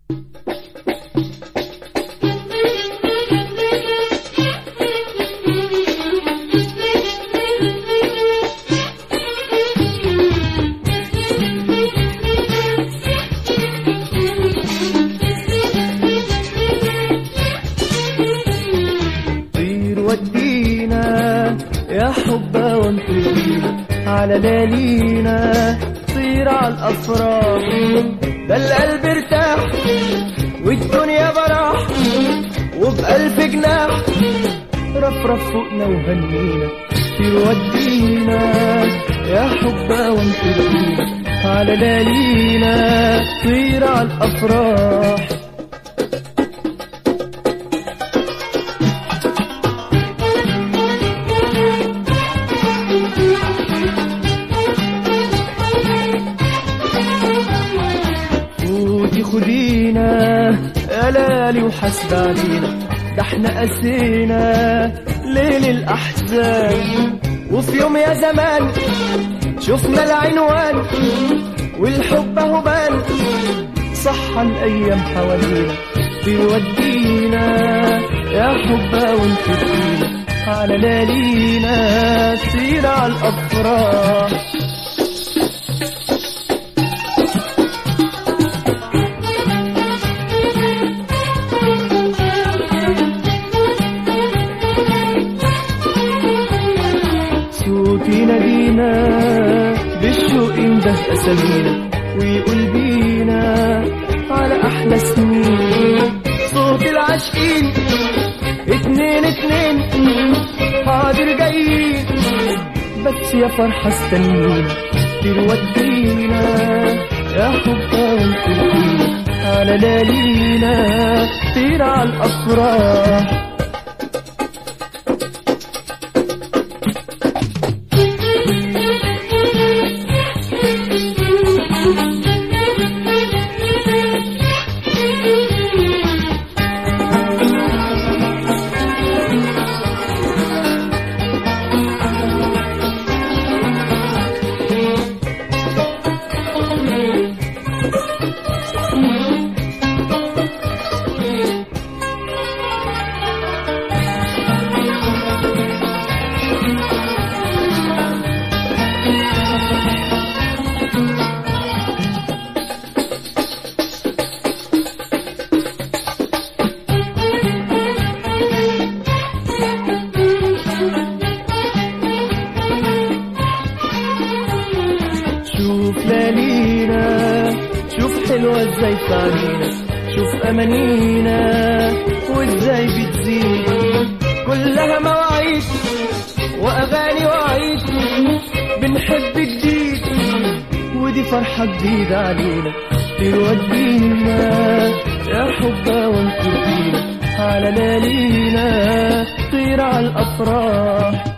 طير ودينا يا حبا وانطرينا على ليالينا طير على الافراح ده القلب ارتاح والدنيا براح وبألف جناح رفرف فوقنا وهنينا طير ودينا يا حبا وانطرينا على ليالينا طير على الافراح فوتي خدينا يا لالي وحسب علينا ده احنا قسينا ليل الاحزان وفي يوم يا زمان شفنا العنوان والحب اهو بان صح الايام حوالينا بيودينا يا حبا وانت فينا على ليالينا سير على الافراح صوتي نادينا بالشوق ينده أسامينا ويقول بينا على أحلى سنين صوت العاشقين اتنين اتنين حاضر جايين بس يا فرحة استنينا تودينا يا حبا وانتظرينا على ليالينا طير على الأفراح شوف ليالينا شوف حلوة ازاي في عينينا شوف امانينا وازاي بتزيد كلها مواعيد واغاني وعيد بنحب جديد ودي فرحة جديدة علينا تودينا يا حبا وانت فينا على ليالينا طير على الافراح